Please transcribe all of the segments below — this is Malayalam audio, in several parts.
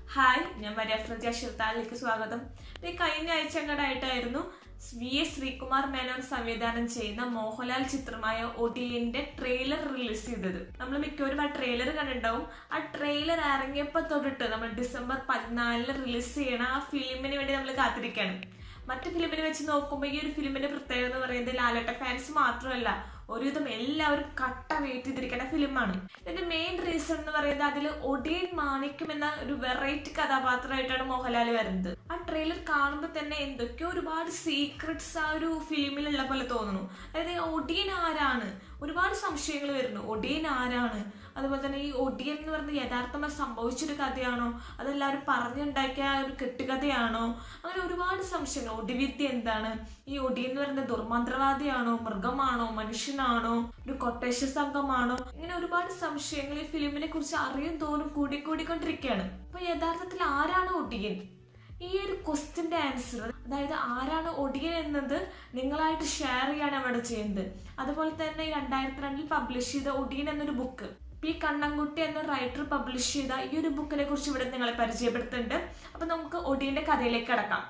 ഹായ് ഞാൻ മരിയ ഫ്രജ ഷിർത്താലിലേക്ക് സ്വാഗതം ഈ കഴിഞ്ഞ ആഴ്ച അങ്ങോട്ടായിട്ടായിരുന്നു വി എസ് ശ്രീകുമാർ മേനോൻ സംവിധാനം ചെയ്യുന്ന മോഹൻലാൽ ചിത്രമായ ഒടിയന്റെ ട്രെയിലർ റിലീസ് ചെയ്തത് നമ്മൾ മിക്കവരും ആ ട്രെയിലർ കണ്ടിട്ടുണ്ടാവും ആ ട്രെയിലർ ഇറങ്ങിയപ്പോൾ തൊട്ടിട്ട് നമ്മൾ ഡിസംബർ പതിനാലിന് റിലീസ് ചെയ്യണ ആ ഫിലിമിന് വേണ്ടി നമ്മൾ കാത്തിരിക്കുകയാണ് മറ്റു ഫിലിമിനെ വെച്ച് നോക്കുമ്പോൾ ഈ ഒരു ഫിലിമിന്റെ പ്രത്യേകത എന്ന് പറയുന്നത് ലാലേട്ട ഫാൻസ് മാത്രമല്ല ഒരുവിധം എല്ലാവരും കട്ട വെയിറ്റ് ചെയ്തിരിക്കുന്ന ഫിലിമാണ് ഇതിന്റെ മെയിൻ റീസൺ എന്ന് പറയുന്നത് അതിൽ ഒടിയൻ മാണിക്യം എന്ന ഒരു വെറൈറ്റി കഥാപാത്രമായിട്ടാണ് മോഹൻലാൽ വരുന്നത് ആ ട്രെയിലർ കാണുമ്പോൾ തന്നെ എന്തൊക്കെയോ ഒരുപാട് സീക്രട്സ് ആ ഒരു ഫിലിമിലുള്ള പോലെ തോന്നുന്നു അതായത് ഒടിയൻ ആരാണ് ഒരുപാട് സംശയങ്ങൾ വരുന്നു ഒടിയൻ ആരാണ് അതുപോലെ തന്നെ ഈ ഒടിയൻ എന്ന് പറയുന്നത് യഥാർത്ഥമായി സംഭവിച്ചൊരു കഥയാണോ അതെല്ലാവരും പറഞ്ഞുണ്ടാക്കിയ ഒരു കെട്ടുകഥയാണോ അങ്ങനെ ഒരുപാട് സംശയങ്ങൾ ഒടിവിദ്യ എന്താണ് ഈ ഒടിയൻ എന്ന് പറയുന്നത് ദുർമന്ത്രവാദിയാണോ മൃഗമാണോ മനുഷ്യനാണോ ഒരു കൊട്ടേഷൻ സംഘമാണോ ഇങ്ങനെ ഒരുപാട് സംശയങ്ങൾ ഈ ഫിലിമിനെ കുറിച്ച് അറിയും തോറും കൂടിക്കൂടിക്കൊണ്ടിരിക്കുകയാണ് അപ്പൊ യഥാർത്ഥത്തിൽ ആരാണ് ഒടിയൻ ഈ ഒരു ക്വസ്റ്റിന്റെ ആൻസർ അതായത് ആരാണ് ഒടിയൻ എന്നത് നിങ്ങളായിട്ട് ഷെയർ ചെയ്യാണ് അവിടെ ചെയ്യുന്നത് അതുപോലെ തന്നെ രണ്ടായിരത്തി രണ്ടിൽ പബ്ലിഷ് ചെയ്ത ഒടിയൻ എന്നൊരു ബുക്ക് പി കണ്ണൻകുട്ടി എന്ന റൈറ്റർ പബ്ലിഷ് ചെയ്ത ഈ ഒരു ബുക്കിനെ കുറിച്ച് ഇവിടെ നിങ്ങളെ പരിചയപ്പെടുത്തുന്നുണ്ട് അപ്പൊ നമുക്ക് ഒടിയന്റെ കഥയിലേക്ക് കടക്കാം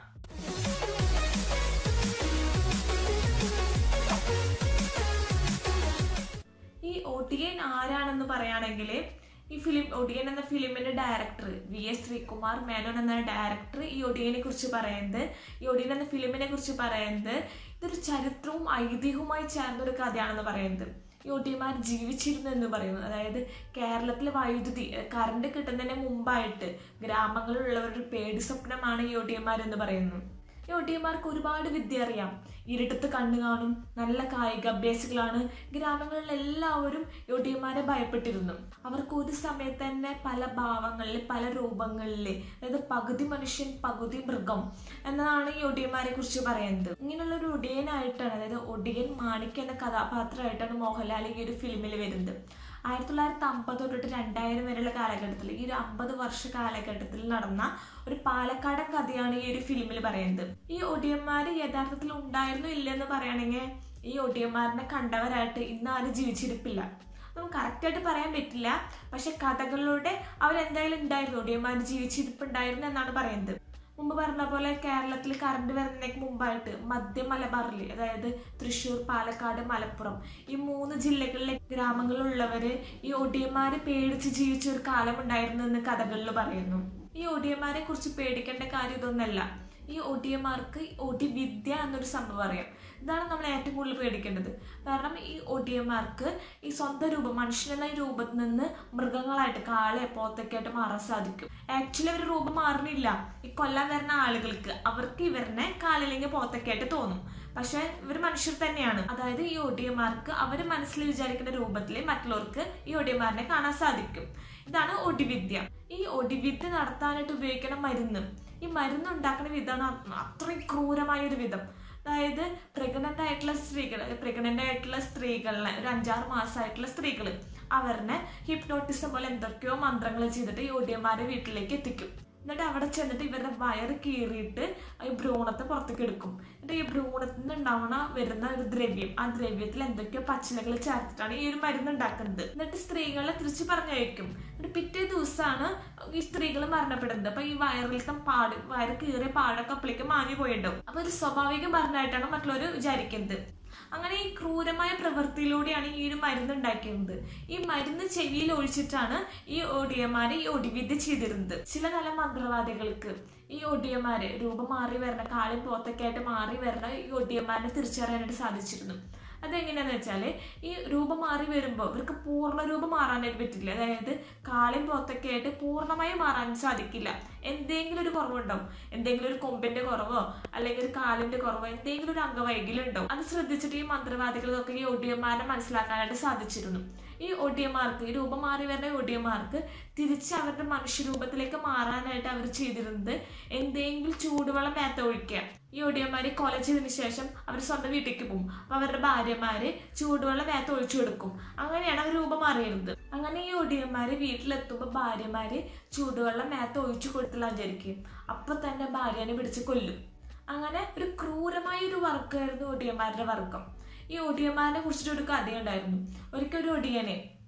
ഈ ഒടിയൻ ആരാണെന്ന് പറയുകയാണെങ്കിൽ ഈ ഫിലിം ഒടിയൻ എന്ന ഫിലിമിന്റെ director V S Sreekumar Menon എന്ന ഡയറക്ടർ ഈ ഒടിയനെ കുറിച്ച് പറയുന്നത് ഈ ഒടിയൻ എന്ന ഫിലിമിനെ കുറിച്ച് പറയുന്നത് ഇതൊരു ചരിത്രവും ഐതിഹ്യവുമായി ചേർന്ന ഒരു കഥയാണെന്ന് പറയുന്നത് ഈ ഒടിയന്മാർ ജീവിച്ചിരുന്നു എന്ന് പറയുന്നു അതായത് കേരളത്തിലെ വൈദ്യുതി കറണ്ട് കിട്ടുന്നതിന് മുമ്പായിട്ട് ഗ്രാമങ്ങളിലുള്ളവരുടെ പേടി സ്വപ്നമാണ് ഈ ഒടിയന്മാർ എന്ന് പറയുന്നു ഈ ഒടിയന്മാർക്ക് ഒരുപാട് വിദ്യ അറിയാം ഇരുട്ടത്ത് കണ്ണു കാണും നല്ല കായിക അഭ്യാസികളാണ് ഗ്രാമങ്ങളിൽ എല്ലാവരും ഒടിയന്മാരെ ഭയപ്പെട്ടിരുന്നു അവർക്ക് ഒരു സമയത്ത് തന്നെ പല ഭാവങ്ങളിൽ പല രൂപങ്ങളിൽ അതായത് പകുതി മനുഷ്യൻ പകുതി മൃഗം എന്നതാണ് ഈ ഒടിയന്മാരെ കുറിച്ച് പറയുന്നത് ഇങ്ങനെയുള്ള ഒരു ഒടിയനായിട്ടാണ് അതായത് ഒടിയൻ മാണിക്യ എന്ന കഥാപാത്രമായിട്ടാണ് മോഹൻലാൽ ഈ ഒരു ഫിലിമിൽ വരുന്നത് ആയിരത്തി തൊള്ളായിരത്തി അമ്പത് തൊട്ടിട്ട് രണ്ടായിരം വരെയുള്ള കാലഘട്ടത്തിൽ ഈ ഒരു അമ്പത് വർഷ കാലഘട്ടത്തിൽ നടന്ന ഒരു പാലക്കാടൻ കഥയാണ് ഈ ഒരു ഫിലിമിൽ പറയുന്നത് ഈ ഒടിയന്മാര് യഥാർത്ഥത്തിൽ ഉണ്ടായിരുന്നു ഇല്ലെന്ന് പറയുകയാണെങ്കിൽ ഈ ഒടിയന്മാരിനെ കണ്ടവരായിട്ട് ഇന്ന് ആരും ജീവിച്ചിരിപ്പില്ല നമുക്ക് കറക്റ്റായിട്ട് പറയാൻ പറ്റില്ല പക്ഷെ കഥകളിലൂടെ അവരെന്തായാലും ഉണ്ടായിരുന്നു ഒടിയന്മാർ ജീവിച്ചിരിപ്പുണ്ടായിരുന്നു എന്നാണ് പറയുന്നത് മുമ്പ് പറഞ്ഞ പോലെ കേരളത്തിൽ കറണ്ട് വരുന്നതിന് മുമ്പായിട്ട് മധ്യ മലബാറിൽ അതായത് തൃശ്ശൂർ പാലക്കാട് മലപ്പുറം ഈ മൂന്ന് ജില്ലകളിലെ ഗ്രാമങ്ങളിലുള്ളവര് ഈ ഒടിയന്മാരെ പേടിച്ച് ജീവിച്ച ഒരു കാലം ഉണ്ടായിരുന്നു എന്ന് കഥകളിൽ പറയുന്നു ഈ ഒടിയന്മാരെ കുറിച്ച് പേടിക്കേണ്ട കാര്യം ഇതൊന്നല്ല ഈ ഒടിയന്മാർക്ക് ഒടിവിദ്യ എന്നൊരു സംഭവം അറിയാം ഇതാണ് നമ്മൾ ഏറ്റവും കൂടുതൽ പേടിക്കേണ്ടത് കാരണം ഈ ഒടിയന്മാർക്ക് ഈ സ്വന്തം രൂപം മനുഷ്യനെന്ന രൂപത്തിൽ നിന്ന് മൃഗങ്ങളായിട്ട് കാളെ പോത്തൊക്കെയായിട്ട് മാറാൻ സാധിക്കും ആക്ച്വലി അവർ രൂപം മാറുന്നില്ല ഈ കൊല്ലാൻ വരുന്ന ആളുകൾക്ക് അവർക്ക് ഇവരിനെ കാലില്ലെങ്കിൽ പോത്തൊക്കെയായിട്ട് തോന്നും പക്ഷെ ഇവർ മനുഷ്യർ തന്നെയാണ് അതായത് ഈ ഒടിയന്മാർക്ക് അവർ മനസ്സിൽ വിചാരിക്കുന്ന രൂപത്തിൽ മറ്റുള്ളവർക്ക് ഈ ഒടിയന്മാരനെ കാണാൻ സാധിക്കും ഇതാണ് ഒടിവിദ്യ ഈ ഒടിവിദ്യ നടത്താനായിട്ട് ഉപയോഗിക്കുന്ന മരുന്ന് ഈ മരുന്ന് ഉണ്ടാക്കുന്ന വിധമാണ് അത്രയും ക്രൂരമായ ഒരു വിധം അതായത് പ്രഗ്നന്റ് ആയിട്ടുള്ള സ്ത്രീകൾ പ്രഗ്നന്റ് ആയിട്ടുള്ള സ്ത്രീകളെ ഒരു അഞ്ചാറ് മാസമായിട്ടുള്ള സ്ത്രീകൾ അവരിനെ ഹിപ്നോട്ടിസം പോലെ എന്തൊക്കെയോ മന്ത്രങ്ങൾ ചെയ്തിട്ട് ഈ ഒടിയന്മാരെ വീട്ടിലേക്ക് എത്തിക്കും എന്നിട്ട് അവിടെ ചെന്നിട്ട് ഇവരുടെ വയറ് കീറിയിട്ട് ഈ ഭ്രൂണത്തെ പുറത്തേക്ക് എടുക്കും എന്നിട്ട് ഈ ഭ്രൂണത്തിൽ നിന്ന് ഉണ്ടാവണ വരുന്ന ഒരു ദ്രവ്യം ആ ദ്രവ്യത്തിൽ എന്തൊക്കെയോ പച്ചിലകൾ ചേർത്തിട്ടാണ് ഈ ഒരു മരുന്ന് ഉണ്ടാക്കുന്നത് എന്നിട്ട് സ്ത്രീകളെ തിരിച്ച് പറഞ്ഞയക്കും എന്നിട്ട് പിറ്റേ ദിവസമാണ് ഈ സ്ത്രീകൾ മരണപ്പെടുന്നത് അപ്പൊ ഈ വയറിലത്തെ പാട് വയറ് കീറിയ പാടൊക്കെ അപ്പോഴേക്ക് മാഞ്ഞു പോയിട്ടുണ്ടാവും അപ്പൊ ഒരു സ്വാഭാവിക മരണമായിട്ടാണ് മറ്റുള്ളവർ വിചാരിക്കുന്നത് അങ്ങനെ ഈ ക്രൂരമായ പ്രവൃത്തിയിലൂടെയാണ് ഈ ഒരു മരുന്ന് ഉണ്ടാക്കിയിരുന്നത് ഈ മരുന്ന് ചെവിയിൽ ഒഴിച്ചിട്ടാണ് ഈ ഒടിയന്മാരെ ഈ ഒടിവിദ്യ ചെയ്തിരുന്നത് ചില നല്ല മന്ത്രവാദികൾക്ക് ഈ ഒടിയന്മാര് രൂപം മാറി വരുന്ന കാലും പോത്തൊക്കെ ആയിട്ട് മാറി വരുന്ന ഈ ഒടിയന്മാരെ തിരിച്ചറിയാനായിട്ട് സാധിച്ചിരുന്നു അതെങ്ങനെയാന്ന് വെച്ചാൽ ഈ രൂപം മാറി വരുമ്പോൾ ഇവർക്ക് പൂർണ്ണ രൂപം മാറാനായിട്ട് പറ്റില്ല അതായത് കാലും പോത്തൊക്കെ ആയിട്ട് പൂർണ്ണമായി മാറാൻ സാധിക്കില്ല എന്തെങ്കിലും ഒരു കുറവുണ്ടാവും എന്തെങ്കിലും ഒരു കൊമ്പിന്റെ കുറവോ അല്ലെങ്കിൽ ഒരു കാലിന്റെ കുറവോ എന്തെങ്കിലും ഒരു അംഗവൈകല്യം ഉണ്ടാവും അത് ശ്രദ്ധിച്ചിട്ട് ഈ മന്ത്രവാദികൾക്കൊക്കെ ഈ ഒടിയന്മാരെ മനസ്സിലാക്കാനായിട്ട് സാധിച്ചിരുന്നു ഈ ഒടിയന്മാർക്ക് ഈ രൂപം മാറി വരുന്ന ഒടിയന്മാർക്ക് തിരിച്ച് അവരുടെ മനുഷ്യരൂപത്തിലേക്ക് മാറാനായിട്ട് അവർ ചെയ്തിരുന്നത് എന്തെങ്കിലും ചൂടുവെള്ളം മേത്ത ഒഴിക്കുക ഈ ഒടിയന്മാരെ കൊല ചെയ്തതിന് ശേഷം അവർ സ്വന്തം വീട്ടിലേക്ക് പോകും അപ്പൊ അവരുടെ ഭാര്യമാര് ചൂടുവെള്ളം മേത്ത് ഒഴിച്ചു കൊടുക്കും അങ്ങനെയാണ് അവർ രൂപം മാറിയിരുന്നത് അങ്ങനെ ഈ ഒടിയന്മാര് വീട്ടിലെത്തുമ്പോൾ ഭാര്യമാര് ചൂടുവെള്ളം മേത്ത് ഒഴിച്ചു കൊടുത്തില്ല വിചാരിക്കും അപ്പൊ തന്നെ ഭാര്യനെ പിടിച്ച് കൊല്ലും അങ്ങനെ ഒരു ക്രൂരമായ ഒരു വർക്കായിരുന്നു ഒടിയന്മാരുടെ വർക്കം ഈ ഒടിയന്മാരെ കുറിച്ചിട്ട് ഒരു കഥയുണ്ടായിരുന്നു ഒരിക്കൽ ഒരു ഒടിയനെ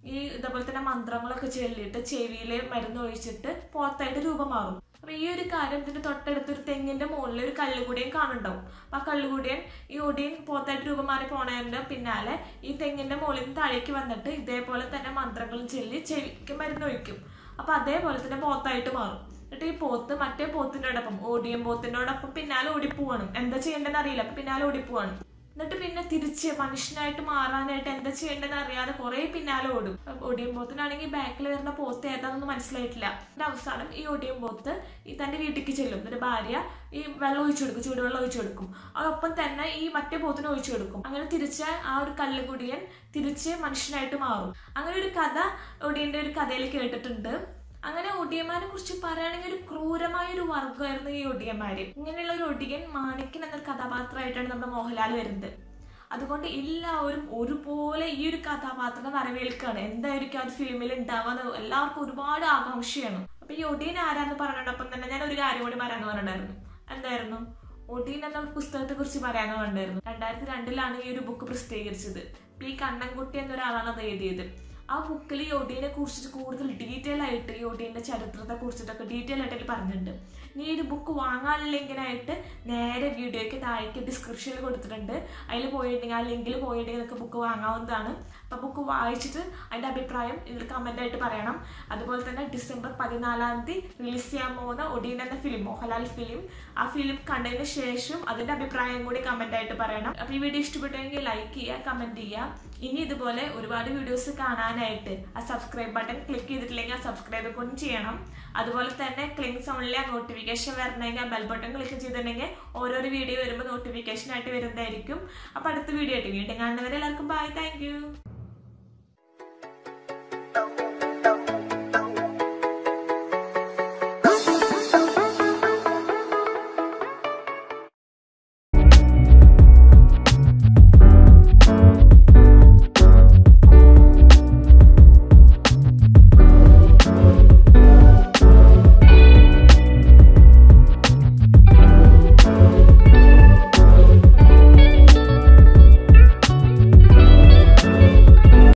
ഈ ഇതേപോലെ തന്നെ മന്ത്രങ്ങളൊക്കെ ചൊല്ലിയിട്ട് ചെവിയിൽ മരുന്ന് ഒഴിച്ചിട്ട് പോത്തായിട്ട് രൂപം മാറും അപ്പൊ ഈ ഒരു കാര്യം ഇതിന്റെ തൊട്ടടുത്ത് ഒരു തെങ്ങിന്റെ മുകളിൽ ഒരു കല്ലുകൂടിയും കാണുന്നുണ്ടാവും അപ്പൊ ആ കല്ലുകൂടിയൻ ഈ ഒടിയൻ പോത്തായിട്ട് രൂപം മാറി പോണതിന്റെ പിന്നാലെ ഈ തെങ്ങിന്റെ മുകളിൽ നിന്ന് താഴേക്ക് വന്നിട്ട് ഇതേപോലെ തന്നെ മന്ത്രങ്ങളും ചൊല്ലി ചെവിക്ക് മരുന്ന് ഒഴിക്കും അപ്പൊ അതേപോലെ തന്നെ പോത്തായിട്ട് മാറും എന്നിട്ട് ഈ പോത്ത് മറ്റേ പോത്തിനോടൊപ്പം ഓടിയൻ പോത്തിനോടൊപ്പം പിന്നാലെ ഓടിപ്പോവാണ് എന്താ ചെയ്യേണ്ടതെന്ന് അറിയില്ല അപ്പൊ പിന്നാലെ ഓടിപ്പോവാണ് എന്നിട്ട് പിന്നെ തിരിച്ച് മനുഷ്യനായിട്ട് മാറാനായിട്ട് എന്താ ചെയ്യേണ്ടതെന്ന് അറിയാതെ കുറെ പിന്നാലെ ഓടും ഒടിയും പോത്തിനാണെങ്കിൽ ബാക്കിൽ വരുന്ന പോത്ത് ഏതാണെന്ന് മനസ്സിലായിട്ടില്ല എന്നിട്ട് അവസാനം ഈ ഒടിയും പോത്ത് ഈ തന്റെ വീട്ടിലേക്ക് ചെല്ലും എന്നിട്ട് ഭാര്യ ഈ വെള്ളം ഒഴിച്ചു കൊടുക്കും ചൂടുവെള്ളം ഒഴിച്ചു കൊടുക്കും അതൊപ്പം തന്നെ ഈ മറ്റേ പോത്തിന് ഒഴിച്ചു കൊടുക്കും അങ്ങനെ തിരിച്ച് ആ ഒരു കല്ലുകുടിയൻ തിരിച്ച് മനുഷ്യനായിട്ട് മാറും അങ്ങനെ ഒരു കഥ ഒടിയന്റെ ഒരു കഥയിൽ കേട്ടിട്ടുണ്ട് അങ്ങനെ ഒടിയന്മാരെ കുറിച്ച് പറയുകയാണെങ്കിൽ ഒരു ക്രൂരമായ ഒരു വർഗ്ഗമായിരുന്നു ഈ ഒടിയന്മാര് ഇങ്ങനെയുള്ള ഒരു ഒടിയൻ മാണിക്കൻ എന്ന കഥാപാത്രമായിട്ടാണ് നമ്മുടെ മോഹൻലാൽ വരുന്നത് അതുകൊണ്ട് എല്ലാവരും ഒരുപോലെ ഈ ഒരു കഥാപാത്രത്തെ വരവേൽക്കുകയാണ് എന്തായിരിക്കും ആ ഒരു ഫിലിമിൽ ഉണ്ടാവാന്ന് എല്ലാവർക്കും ഒരുപാട് ആകാംക്ഷയാണ് അപ്പൊ ഈ ഒടിയൻ ആരാന്ന് പറഞ്ഞിട്ടപ്പം തന്നെ ഞാൻ ഒരു കാര്യം കൂടി പറയാന്ന് പറഞ്ഞിട്ടുണ്ടായിരുന്നു എന്തായിരുന്നു ഒടീൻ എന്ന പുസ്തകത്തെ കുറിച്ച് പറയാന്ന് പറഞ്ഞിരുന്നു രണ്ടായിരത്തി രണ്ടിലാണ് ഈ ഒരു ബുക്ക് പ്രസിദ്ധീകരിച്ചത് പി കണ്ണൻകുട്ടി എന്നൊരാളാണ് അത് എഴുതിയത് ആ ബുക്കിൽ ഈ ഒടീനെ കുറിച്ചിട്ട് കൂടുതൽ ഡീറ്റെയിൽ ആയിട്ട് ഈ ഒടീൻ്റെ ചരിത്രത്തെ കുറിച്ചിട്ടൊക്കെ ഡീറ്റെയിൽ ആയിട്ട് അതിൽ പറഞ്ഞിട്ടുണ്ട് നീ ഒരു ബുക്ക് വാങ്ങാനില്ലെങ്കിലായിട്ട് നേരെ വീഡിയോയ്ക്ക് താഴേക്ക് ഡിസ്ക്രിപ്ഷനിൽ കൊടുത്തിട്ടുണ്ട് അതിൽ പോയിട്ടുണ്ടെങ്കിൽ ആ ലിങ്കിൽ പോയിട്ടുണ്ടെങ്കിൽ നിങ്ങൾക്ക് ബുക്ക് വാങ്ങാവുന്നതാണ് അപ്പം ബുക്ക് വായിച്ചിട്ട് അതിൻ്റെ അഭിപ്രായം ഇതിൽ കമൻ്റ് ആയിട്ട് പറയണം അതുപോലെ തന്നെ ഡിസംബർ പതിനാലാം തീയതി റിലീസ് ചെയ്യാൻ പോകുന്ന ഒടീൻ എന്ന ഫിലിം മോഹൻലാൽ ഫിലിം ആ ഫിലിം കണ്ടതിന് ശേഷം അതിൻ്റെ അഭിപ്രായം കൂടി കമൻ്റ് ആയിട്ട് പറയണം അപ്പോൾ ഈ വീഡിയോ ഇഷ്ടപ്പെട്ടെങ്കിൽ ലൈക്ക് ചെയ്യുക കമൻറ്റ് ചെയ്യുക ഇനി ഇതുപോലെ ഒരുപാട് വീഡിയോസ് കാണാനായിട്ട് ആ സബ്സ്ക്രൈബ് ബട്ടൺ ക്ലിക്ക് ചെയ്തിട്ടില്ലെങ്കിൽ ആ സബ്സ്ക്രൈബ് കൂടി ചെയ്യണം അതുപോലെ തന്നെ ക്ലിങ് സൗണ്ടിലെ ആ നോട്ടിഫിക്കേഷൻ വരണമെങ്കിൽ ആ ബെൽ ബട്ടൺ ക്ലിക്ക് ചെയ്തിട്ടുണ്ടെങ്കിൽ ഓരോരോ വീഡിയോ വരുമ്പോൾ നോട്ടിഫിക്കേഷൻ ആയിട്ട് വരുന്നതായിരിക്കും അപ്പോൾ അടുത്ത വീഡിയോ ആയിട്ട് വീണ്ടും കാണുന്നവരെ എല്ലാവർക്കും ബൈ താങ്ക്